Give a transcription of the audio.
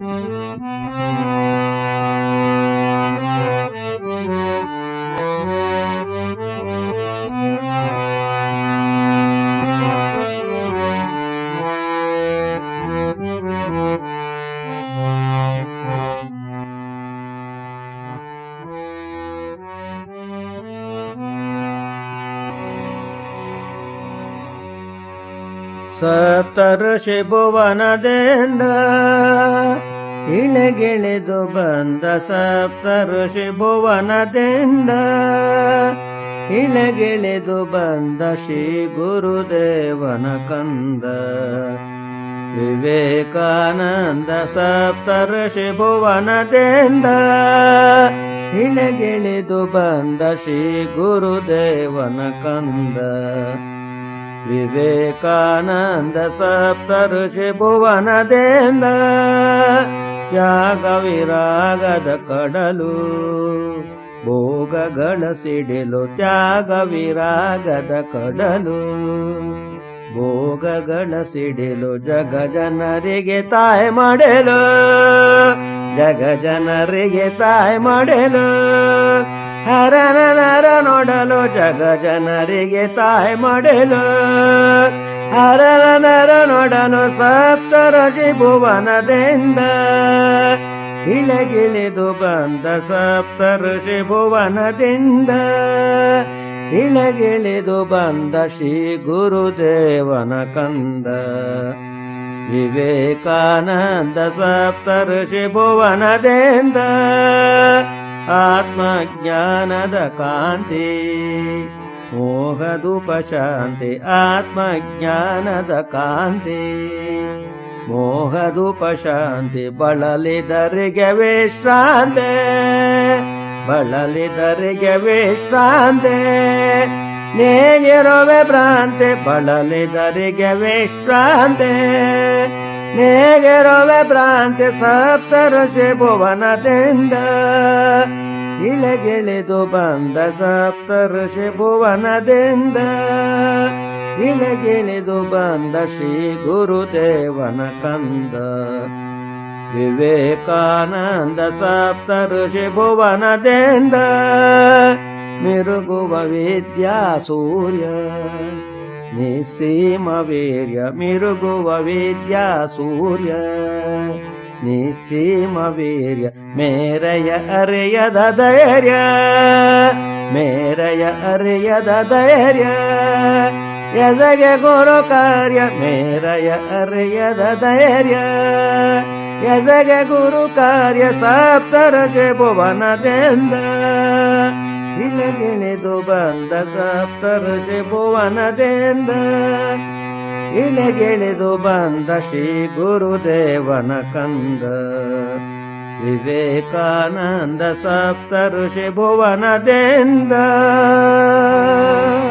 ಸಪ್ತಋಷಿ ಭುವನದಿಂದ ಇಳೆಗಿಳಿದು ಬಂದ ಸಪ್ತಋಷಿ ಭುವನದಿಂದ ಇಳೆಗಿಳಿದು ಬಂದ ಶ್ರೀ ಗುರುದೇವನ ಕಂದ ವಿವೇಕಾನಂದ ಸಪ್ತಋಷಿ ಭುವನದಿಂದ ಇಳೆಗಿಳಿದು ಬಂದ ಶ್ರೀ ಗುರುದೇವನ ಕಂದ ವಿವೇಕಾನಂದ ಸಪ್ತಋಷಿ ಭುವನದಿಂದ ತ್ಯಾಗ ವಿರಾಗದ ಕಡಲು ಭೋಗಗಳ ಸಿಡಿಲು ತ್ಯಾಗ ವಿರಾಗದ ಕಡಲು ಭೋಗಗಳ ಸಿಡಿಲು ಜಗ ಜನರಿಗೆ ತಾಯಿ ಮಾಡಲು ಜಗ ಜನರಿಗೆ ತಾಯಿ ಮಾಡಲು ಹರನ ನರ ನೋಡಲು ಜಗ ಜನರಿಗೆ ತಾಯಿ ಮಾಡಲು ಹರನ ನರ ನೋಡಲು ಸಪ್ತರಶಿ ಭುವನದಿಂದ ಇಳಗಿಳಿದು ಬಂದ ಸಪ್ತಋಷಿ ಭುವನದಿಂದ ಇಳಗಿಳಿದು ಬಂದ ಶ್ರೀ ಗುರುದೇವನ ಕಂದ ವಿವೇಕಾನಂದ ಸಪ್ತಋಷಿ ಭುವನದಿಂದ ಆತ್ಮಜ್ಞಾನದ ಕಾಂತಿ ಮೋಹದೂಪ ಶಾಂತಿ ಆತ್ಮಜ್ಞಾನದ ಕಾಂತಿ ಮೋಹದೂಪ ಶಾಂತಿ ಬಳಲಿದರಿಗೆ ವಿಶ್ರಾಂತಿ ಬಳಲಿದರಿಗೆ ವಿಶ್ರಾಂತಿ ನೇಗಿರುವೆ ಭ್ರಾಂತಿ ಬಳಲಿದರಿಗೆ ವಿಶ್ರಾಂತಿ ನೇಗಿರುವೆ ಭ್ರಾಂತಿ ಸಪ್ತಋಷಿ ಭುವನದಿಂದ ಇಳಗಿಳಿದು ಬಂದ ಸಪ್ತಋಷಿ ಭುವನದಿಂದ ಇಳಗಿಳಿದು ಬಂದ ಶ್ರೀ ಗುರುದೇವನ ಕಂದ ವಿವೇಕಾನಂದ ಸಪ್ತಋಷಿ ಭುವನದಿಂದ ಮಿರುಗುವ ವಿದ್ಯಾ ಸೂರ್ಯ ನಿಸ್ಸೀಮ ವೀರ್ಯ ಮಿರುಗುವ ವಿದ್ಯಾ ಸೂರ್ಯ ನಿಸ್ಸೀಮ ವೀರ್ಯ ಮೇರೆಯ ಅರಿಯದ ಧೈರ್ಯ ಮೇರೆಯ ಅರಿಯದ ಧೈರ್ಯ ಎದಗೆ ಗುರು ಕಾರ್ಯ ಮೇರೆಯ ಅರಿಯದ ಧೈರ್ಯ ಎದಗೆ ಗುರು ಕಾರ್ಯ ಸಪ್ತರಗೆ ಭುವನದಿಂದ ಇಳಗಿಳಿದು ಬಂದ ಸಪ್ತಋಷಿ ಭುವನದಿಂದ ಇಳಗಿಳಿದು ಬಂದ ಶ್ರೀ ಗುರುದೇವನ ಕಂದ ವಿವೇಕಾನಂದ ಸಪ್ತಋಷಿ ಭುವನದಿಂದ